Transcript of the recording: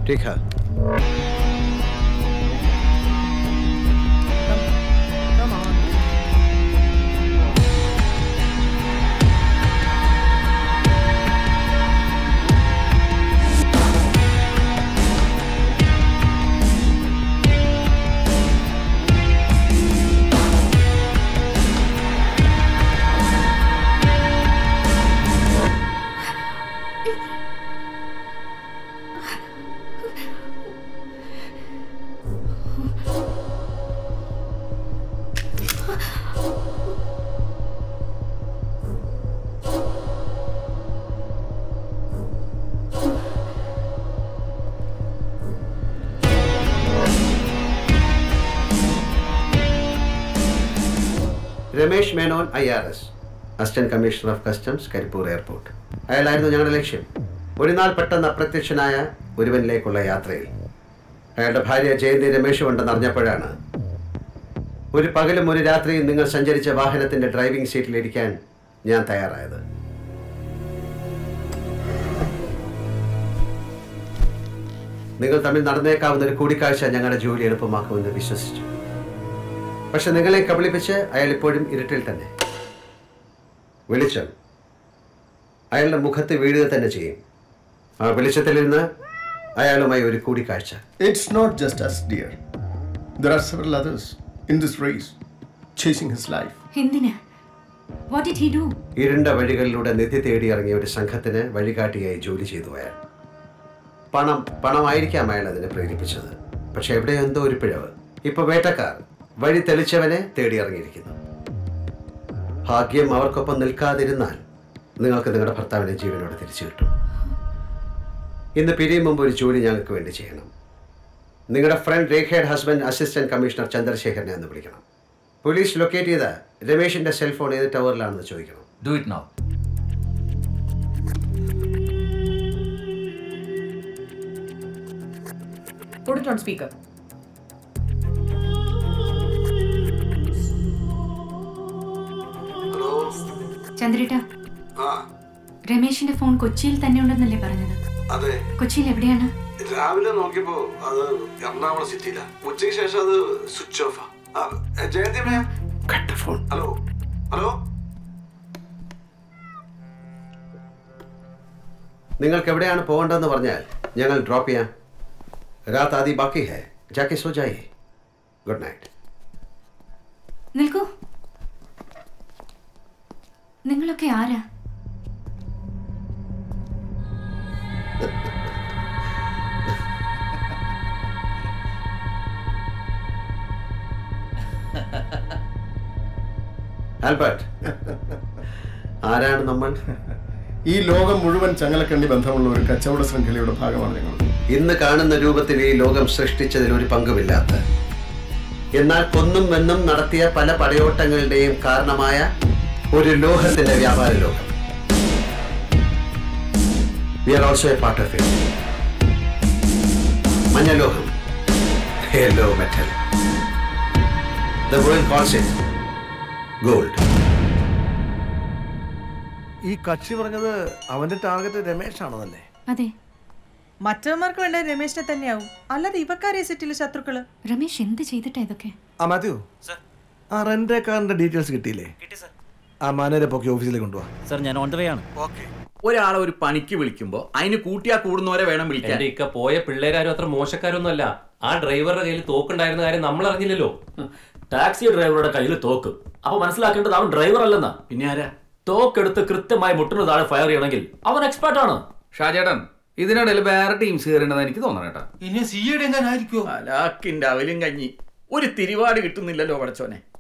ठीक है Come on. Ramesh Menon I R S assistant commissioner of customs Karipur airport അയാളായിരുന്നു ഞങ്ങളുടെ ലക്ഷ്യം ഒരു നാൾ പെട്ടെന്ന് അപ്രത്യക്ഷനായ ഒരുവനിലേക്കുള്ള യാത്രയിൽ അയാളുടെ ഭാര്യ ജയന്തി രമേഷും ഉണ്ടെന്ന് അറിഞ്ഞപ്പോഴാണ് ഒരു പകലും ഒരു രാത്രിയും നിങ്ങൾ സഞ്ചരിച്ച വാഹനത്തിന്റെ ഡ്രൈവിംഗ് സീറ്റിലിരിക്കാൻ ഞാൻ തയ്യാറായത് നിങ്ങൾ തമ്മിൽ നടന്നേക്കാവുന്ന ഒരു കൂടിക്കാഴ്ച ഞങ്ങളുടെ ജോലി എളുപ്പമാക്കുമെന്ന് വിശ്വസിച്ചു പക്ഷെ നിങ്ങളെ കബളിപ്പിച്ച് അയാൾ ഇപ്പോഴും ഇരുട്ടിൽ തന്നെ വെളിച്ചം അയാളുടെ മുഖത്ത് വീഴുക തന്നെ ചെയ്യും ആ വെളിച്ചത്തിലിരുന്ന് അയാളുമായി ഒരു കൂടിക്കാഴ്ച It's not just us, dear. There are several others in this race chasing his life. എന്തിന് വാട്ട് ഡിഡ് ഹി ഡു ഇരുണ്ട വഴികളിലൂടെ നിധി തേടി ഇറങ്ങിയ ഒരു സംഘത്തിന് വഴികാട്ടിയായി ജോലി ചെയ്തു അയാൾ പണം പണമായിരിക്കാം അയാൾ അതിനെ പ്രേരിപ്പിച്ചത് പക്ഷെ എവിടെയോ എന്തോ ഒരു പിഴവ് ഇപ്പൊ വേട്ടക്കാർ വഴി തെളിച്ചവനെ തേടി ഇറങ്ങിയിരിക്കുന്നു ഭാഗ്യം അവർക്കൊപ്പം നിൽക്കാതിരുന്നാൽ നിങ്ങൾക്ക് നിങ്ങളുടെ ഭർത്താവിനെ ജീവനോടെ തിരിച്ചു കിട്ടും ഇന്ന് പിരിയും മുമ്പ് ഒരു ജോലി ഞങ്ങൾക്ക് വേണ്ടി ചെയ്യണം നിങ്ങളുടെ ഫ്രണ്ട് രേഖയുടെ ഹസ്ബൻഡ് അസിസ്റ്റന്റ് കമ്മീഷണർ ചന്ദ്രശേഖരനെ ഒന്ന് വിളിക്കണം പോലീസ് ലൊക്കേറ്റ് ചെയ്ത രമേഷിന്റെ സെൽഫോൺ ഏത് ടവറിലാണെന്ന് ചോദിക്കണം do it now Put it on speaker. ചന്ദ്രേട്ട രമേശിന്റെ ഫോൺ കൊച്ചിയിൽ തന്നെ ഉണ്ടെന്നല്ലേ പറഞ്ഞത് അതെ കൊച്ചിയിൽ എവിടെയാണ് രാവിലെ നോക്കിയപ്പോ അത് എറണാകുളം സിറ്റിയില ഉച്ചയ്ക്ക് ശേഷം അത് സ്വിച്ച് ഓഫാ ജയന്തി മാം കട്ട ഫോൺ ഹലോ ഹലോ നിങ്ങൾക്ക് എവിടെയാണ് പോകേണ്ടതെന്ന് പറഞ്ഞാൽ ഞങ്ങൾ ഡ്രോപ്പ് ചെയ്യാം രാത് ആദി ബാക്കി ഹേ ജാക്കെ സോ ജായേ ഗുഡ് നൈറ്റ് നിൽക്കൂ നിങ്ങളൊക്കെ ആരാ ആൽബർട്ട് ആരാണ് നമ്മൾ ഈ ലോകം മുഴുവൻ ചങ്ങലക്കണ്ണി ബന്ധമുള്ള ഒരു കച്ചവട ശൃംഖലയുടെ ഭാഗമാണ് ഞങ്ങൾ ഇന്ന് കാണുന്ന രൂപത്തിൽ ഈ ലോകം സൃഷ്ടിച്ചതിൽ ഒരു പങ്കുമില്ലാത്ത എന്നാൽ കൊന്നും വെന്നും നടത്തിയ പല പടയോട്ടങ്ങളുടെയും കാരണമായ ഒരു ലോഹത്തിന്റെ വ്യാപാര ലോകം we are also a part of it മഞ്ഞലോഹം yellow metal the world calls it gold ഈ കക്ഷി പറഞ്ഞത് അവന്റെ ടാർഗറ്റ് രമേശ് ആണെന്നല്ലേ അതെ മറ്റവന്മാർക്ക് വേണ്ട രമേശിനെ തന്നെയാവും അല്ലാതെ ഇവക്കാരെ സെറ്റിലെ ശത്രുക്കള് രമേശ് എന്ത് ചെയ്തിട്ടാ ഇതൊക്കെ ആ മാത്യു ആ റെന്റ് കാറിന്റെ ഡീറ്റെയിൽസ് കിട്ടിയില്ലേ ആ മാനേരെ പൊക്കി ഓഫീസിലേക്ക് കൊണ്ടുപോവാ സർ ഞാൻ ഓൺ ദ വേ ആണ് ഒരാളെ ഒരു പണിക്ക് വിളിക്കുമ്പോ അതിന് കൂട്ടിയാ കൂടുന്നവരെ വേണം വിളിക്കാൻ എന്റെ ഇക്ക പോയ പിള്ളേരാരും അത്ര മോശക്കാരൊന്നും അല്ല ആ ഡ്രൈവറുടെ കയ്യിൽ തോക്കുണ്ടായിരുന്ന കാര്യം നമ്മൾ അറിഞ്ഞില്ലല്ലോ ടാക്സി ഡ്രൈവറുടെ കയ്യിൽ തോക്ക് അപ്പൊ മനസ്സിലാക്കേണ്ടത് അവൻ ഡ്രൈവർ അല്ലെന്നാ പിന്നെ ആരാ തോക്കെടുത്ത് കൃത്യമായി മുട്ടിന് താഴെ ഫയർ ചെയ്യണമെങ്കിൽ അവൻ എക്സ്പേർട്ട് ആണ് ഷാജേട്ടൻ ഇതിനിടയിൽ വേറെ ടീംസ് കയറേണ്ടത് എനിക്ക് തോന്നണം കേട്ടാ ഇനി സി ഐ ഡി എങ്ങാനായിരിക്കോ അലാക്കിന്റെ അവലും കഞ്ഞി ഒരു തിരിവാട് കിട്ടുന്നില്ലല്ലോ പടച്ചോനെ